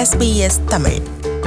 SBS Tamil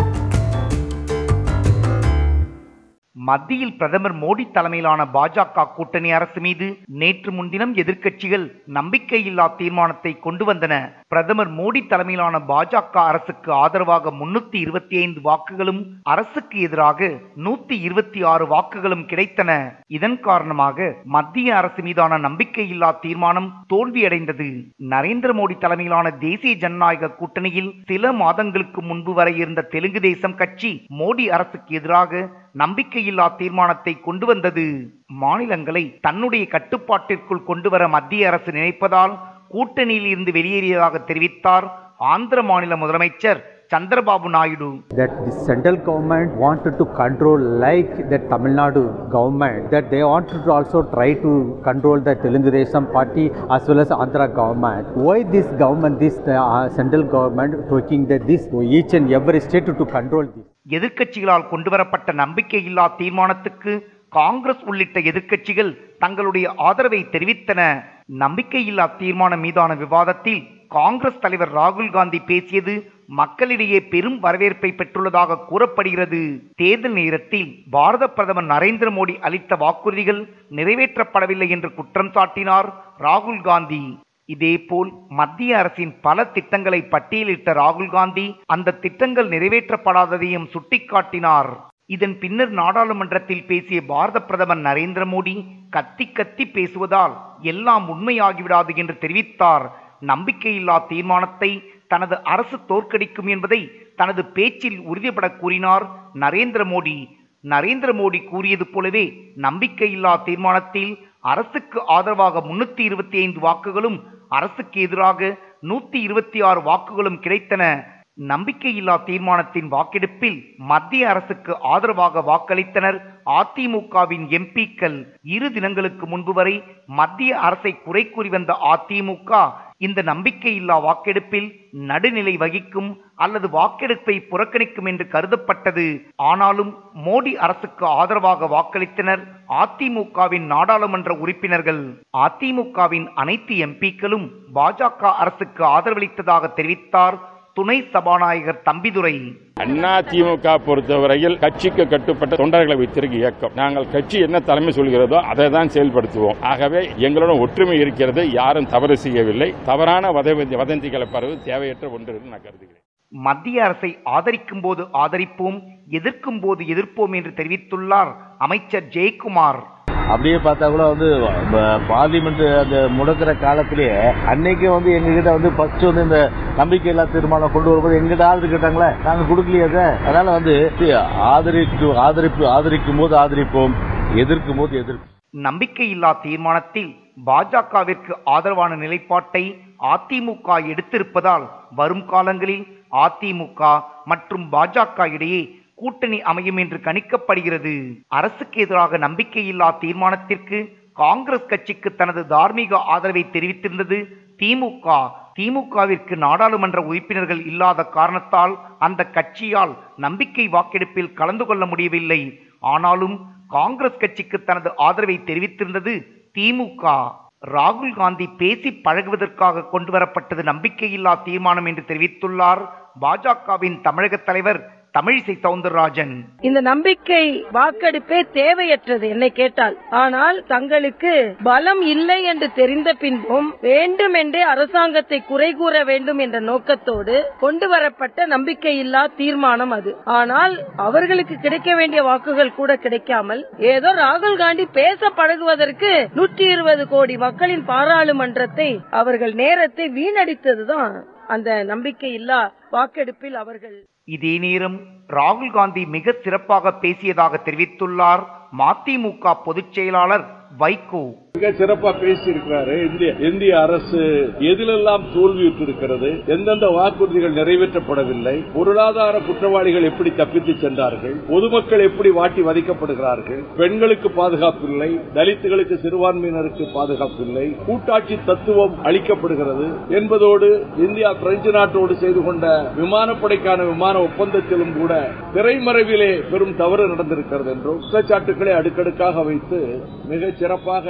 மத்தியில் பிரதமர் மோடி தலைமையிலான பாஜக கூட்டணி அரசு மீது நேற்று முன்தினம் எதிர்க்கட்சிகள் நம்பிக்கையில்லா தீர்மானத்தை கொண்டு வந்தன பிரதமர் மோடி தலைமையிலான பாஜக அரசுக்கு ஆதரவாக முன்னூத்தி இருபத்தி ஐந்து வாக்குகளும் அரசுக்கு எதிராக நூத்தி இருபத்தி ஆறு வாக்குகளும் கிடைத்தன இதன் காரணமாக மத்திய அரசு மீதான நம்பிக்கையில்லா தீர்மானம் தோல்வியடைந்தது நரேந்திர மோடி தலைமையிலான தேசிய ஜனநாயக கூட்டணியில் சில மாதங்களுக்கு முன்பு வரை இருந்த தெலுங்கு தேசம் கட்சி மோடி அரசுக்கு எதிராக நம்பிக்கையில்லா தீர்மானத்தை கொண்டு வந்தது மாநிலங்களை தன்னுடைய கட்டுப்பாட்டிற்குள் கொண்டு வர மத்திய அரசு நினைப்பதால் கூட்டணியில் இருந்து வெளியேறியதாக தெரிவித்தார் ஆந்திர மாநில முதலமைச்சர் Chandrababu Naidu that the central government wanted to control like the Tamil Nadu government that they wanted to also try to control the Telugu Desam party as well as Andhra government why this government this uh, central government taking the, this each and every state to control this எதிர்க்கட்சிகளால் கொண்டுவரப்பட்ட நம்பிக்கையில்லா தீர்மானத்துக்கு காங்கிரஸ் உள்ளிட்ட எதிர்க்கட்சிகள் தங்களுடைய ஆதரவை தெரிவித்தன நம்பிக்கையில்லா தீர்மானம் மீதான விவாதத்தில் காங்கிரஸ் தலைவர் ராகுல் காந்தி பேசியது மக்களிடையே பெரும் வரவேற்பை பெற்றுள்ளதாக கூறப்படுகிறது தேர்தல் நேரத்தில் பாரத பிரதமர் நரேந்திர மோடி அளித்த வாக்குறுதிகள் நிறைவேற்றப்படவில்லை என்று குற்றம் சாட்டினார் ராகுல் காந்தி இதேபோல் மத்திய அரசின் பல திட்டங்களை பட்டியலிட்ட ராகுல் காந்தி அந்த திட்டங்கள் நிறைவேற்றப்படாததையும் சுட்டிக்காட்டினார் இதன் பின்னர் நாடாளுமன்றத்தில் பேசிய பாரத பிரதமர் நரேந்திர மோடி கத்தி கத்தி பேசுவதால் எல்லாம் உண்மையாகிவிடாது என்று தெரிவித்தார் நம்பிக்கையில்லா தீர்மானத்தை தனது அரசு தோற்கடிக்கும் என்பதை தனது பேச்சில் உறுதிபட கூறினார் நரேந்திர மோடி நரேந்திர மோடி கூறியது போலவே நம்பிக்கையில்லா தீர்மானத்தில் அரசுக்கு ஆதரவாக முன்னூத்தி இருபத்தி ஐந்து வாக்குகளும் அரசுக்கு எதிராக நூத்தி இருபத்தி ஆறு வாக்குகளும் கிடைத்தன நம்பிக்கையில்லா தீர்மானத்தின் வாக்கெடுப்பில் மத்திய அரசுக்கு ஆதரவாக வாக்களித்தனர் அதிமுகவின் எம்பிக்கள் இரு தினங்களுக்கு முன்பு வரை மத்திய அரசை குறை கூறி வந்த அதிமுக இந்த நம்பிக்கையில்லா வாக்கெடுப்பில் நடுநிலை வகிக்கும் அல்லது வாக்கெடுப்பை புறக்கணிக்கும் என்று கருதப்பட்டது ஆனாலும் மோடி அரசுக்கு ஆதரவாக வாக்களித்தனர் அதிமுகவின் நாடாளுமன்ற உறுப்பினர்கள் அதிமுகவின் அனைத்து எம்பிக்களும் பாஜக அரசுக்கு ஆதரவளித்ததாக தெரிவித்தார் துணை சபாநாயகர் தம்பிதுரை அண்ணா திமுக பொறுத்தவரையில் கட்சிக்கு கட்டுப்பட்ட தொண்டர்களை வைத்திருக்க இயக்கம் நாங்கள் கட்சி என்ன தலைமை சொல்கிறதோ அதை தான் செயல்படுத்துவோம் ஆகவே எங்களோட ஒற்றுமை இருக்கிறது யாரும் தவறு செய்யவில்லை தவறான வதந்தி- வதந்திகளை பரவு தேவையற்ற ஒன்று என்று நான் கருதுகிறேன் மத்திய அரசை ஆதரிக்கும் போது ஆதரிப்போம் எதிர்க்கும் போது எதிர்ப்போம் என்று தெரிவித்துள்ளார் அமைச்சர் ஜெயக்குமார் அப்படியே பார்த்தா கூட வந்து ப- பார்லிமெண்ட் அந்த முடக்கிற காலத்திலேயே அன்னைக்கு வந்து எங்ககிட்ட வந்து ஃபர்ஸ்ட் வந்து இந்த நம்பிக்கையில்லா தீர்மானம் கொண்டு வரும்போது எங்கிட்ட ஆதரவு கேட்டாங்களே நாங்க கொடுக்கலையே அதை அதனால வந்து ஆதரிக்கு ஆதரிப்பு ஆதரிக்கும் போது ஆதரிப்போம் எதிர்க்கும் போது எதிர்ப்போம் நம்பிக்கையில்லா தீர்மானத்தில் பாஜகவிற்கு ஆதரவான நிலைப்பாட்டை அதிமுக எடுத்திருப்பதால் வரும் காலங்களில் அதிமுக மற்றும் பாஜக இடையே கூட்டணி அமையும் என்று கணிக்கப்படுகிறது அரசுக்கு எதிராக நம்பிக்கையில்லா தீர்மானத்திற்கு காங்கிரஸ் கட்சிக்கு தனது தார்மீக ஆதரவை தெரிவித்திருந்தது திமுக திமுகவிற்கு நாடாளுமன்ற உறுப்பினர்கள் இல்லாத காரணத்தால் அந்த கட்சியால் நம்பிக்கை வாக்கெடுப்பில் கலந்து கொள்ள முடியவில்லை ஆனாலும் காங்கிரஸ் கட்சிக்கு தனது ஆதரவை தெரிவித்திருந்தது திமுக ராகுல் காந்தி பேசி பழகுவதற்காக கொண்டு வரப்பட்டது நம்பிக்கையில்லா தீர்மானம் என்று தெரிவித்துள்ளார் பாஜகவின் தமிழக தலைவர் தமிழிசை சவுந்தரராஜன் இந்த நம்பிக்கை வாக்கெடுப்பே தேவையற்றது என்னை கேட்டால் ஆனால் தங்களுக்கு பலம் இல்லை என்று தெரிந்த பின்பும் வேண்டுமென்றே அரசாங்கத்தை குறை கூற வேண்டும் என்ற நோக்கத்தோடு கொண்டு வரப்பட்ட நம்பிக்கையில்லா தீர்மானம் அது ஆனால் அவர்களுக்கு கிடைக்க வேண்டிய வாக்குகள் கூட கிடைக்காமல் ஏதோ ராகுல் காந்தி பேச பழகுவதற்கு நூற்றி இருபது கோடி மக்களின் பாராளுமன்றத்தை அவர்கள் நேரத்தை வீணடித்ததுதான் அந்த நம்பிக்கையில்லா வாக்கெடுப்பில் அவர்கள் இதே நேரம் ராகுல் காந்தி மிக சிறப்பாக பேசியதாக தெரிவித்துள்ளார் மதிமுக பொதுச் செயலாளர் வைகோ மிக சிறப்பா பேசி இருக்கிறாரு இந்திய இந்திய அரசு எதிலெல்லாம் தோல்வியுற்று இருக்கிறது எந்தெந்த வாக்குறுதிகள் நிறைவேற்றப்படவில்லை பொருளாதார குற்றவாளிகள் எப்படி தப்பித்து சென்றார்கள் பொதுமக்கள் எப்படி வாட்டி வதைக்கப்படுகிறார்கள் பெண்களுக்கு பாதுகாப்பு இல்லை தலித்துகளுக்கு சிறுபான்மையினருக்கு பாதுகாப்பு இல்லை கூட்டாட்சி தத்துவம் அளிக்கப்படுகிறது என்பதோடு இந்தியா பிரெஞ்சு நாட்டோடு செய்து கொண்ட விமானப்படைக்கான விமான ஒப்பந்தத்திலும் கூட திரைமறைவிலே பெரும் தவறு நடந்திருக்கிறது என்றும் குற்றச்சாட்டுக்களை அடுக்கடுக்காக வைத்து மிகச் சிறப்பாக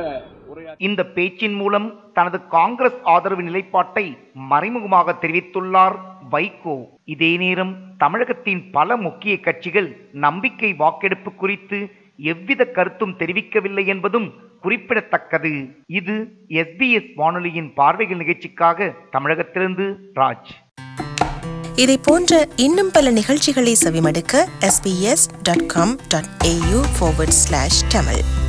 இந்த பேச்சின் மூலம் தனது காங்கிரஸ் ஆதரவு நிலைப்பாட்டை மறைமுகமாக தெரிவித்துள்ளார் வைகோ இதே நேரம் தமிழகத்தின் பல முக்கிய கட்சிகள் நம்பிக்கை வாக்கெடுப்பு குறித்து எவ்வித கருத்தும் தெரிவிக்கவில்லை என்பதும் குறிப்பிடத்தக்கது இது எஸ்பிஎஸ் வானொலியின் பார்வைகள் நிகழ்ச்சிக்காக தமிழகத்திலிருந்து ராஜ் இதை போன்ற இன்னும் பல நிகழ்ச்சிகளை செவிமடுக்க sbs.com.au forward slash tamil